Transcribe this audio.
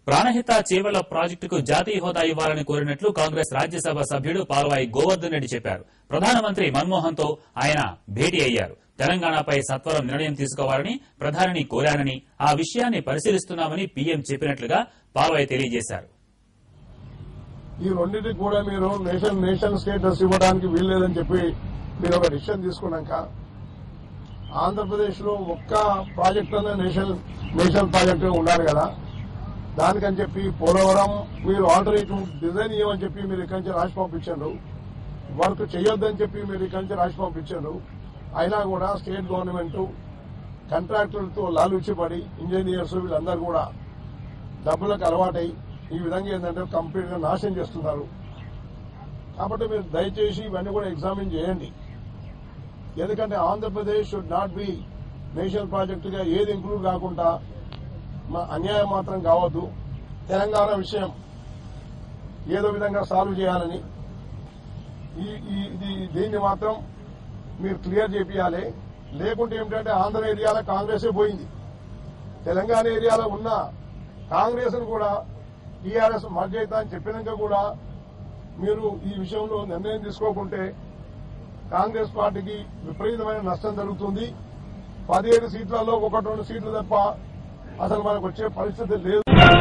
ప్రాణహిత చేవల ప్రాజెక్టుకు జాతీయ హోదా ఇవ్వాలని కోరినట్లు కాంగ్రెస్ రాజ్యసభ సభ్యుడు పాల్వాయి గోవర్ధన్ రెడ్డి చెప్పారు ప్రధానమంత్రి మన్మోహన్ తో ఆయన భేటీ అయ్యారు తెలంగాణపై సత్వరం నిర్ణయం తీసుకోవాలని ప్రధానిని కోరానని ఆ విషయాన్ని పరిశీలిస్తున్నామని పీఎం చెప్పినట్లుగా పాల్వాయి తెలియజేశారు ఈ రెండింటికి కూడా మీరు నేషన్ నేషన్ స్టేటస్ ఇవ్వడానికి వీల్లేదని చెప్పి మీరు ఒక డిసిషన్ తీసుకున్నాక ఆంధ్రప్రదేశ్ లో ఒక్క ప్రాజెక్ట్ అనే నేషనల్ నేషనల్ ప్రాజెక్ట్ ఉండాలి కదా దానికని చెప్పి పోలవరం మీరు ఆల్టర్నేటివ్ డిజైన్ ఇవ్వమని చెప్పి మీరు ఇక్కడి నుంచి రాసి పంపించారు వర్క్ చేయొద్దని చెప్పి మీరు ఇక్కడి నుంచి రాసి పంపించారు అయినా కూడా స్టేట్ గవర్నమెంట్ కాంట్రాక్టర్లతో లాలూచిపడి ఇంజనీర్స్ వీళ్ళందరూ కూడా డబ్బులకు అలవాటై ఈ విధంగా ఏంటంటే కంప్లీట్ గా నాశనం చేస్తున్నారు కాబట్టి మీరు దయచేసి ఇవన్నీ కూడా ఎగ్జామిన్ చేయండి ఎందుకంటే Andhra Pradesh should not be national project గా ఏది ఇంక్లూడ్ కాకుండా మా అన్యాయం మాత్రం కావద్దు తెలంగాణ విషయం ఏదో విధంగా సాల్వ్ చేయాలని ఈ ఈ- ఇది దీన్ని మాత్రం మీరు క్లియర్ చేపియాలి లేకుంటే ఏమిటంటే ఆంధ్ర ఏరియాలో కాంగ్రెసే పోయింది తెలంగాణ ఏరియాలో ఉన్న కాంగ్రెస్ ను కూడా టీఆర్ఎస్ మర్జ్ అవుతా అని చెప్పినాక కూడా మీరు ఈ విషయంలో నిర్ణయం తీసుకోకుంటే కాంగ్రెస్ పార్టీకి విపరీతమైన నష్టం జరుగుతుంది పదిహేడు సీట్లలో ఒకటి రెండు సీట్లు తప్ప అసలు మనకు వచ్చే పరిస్థితి లేదు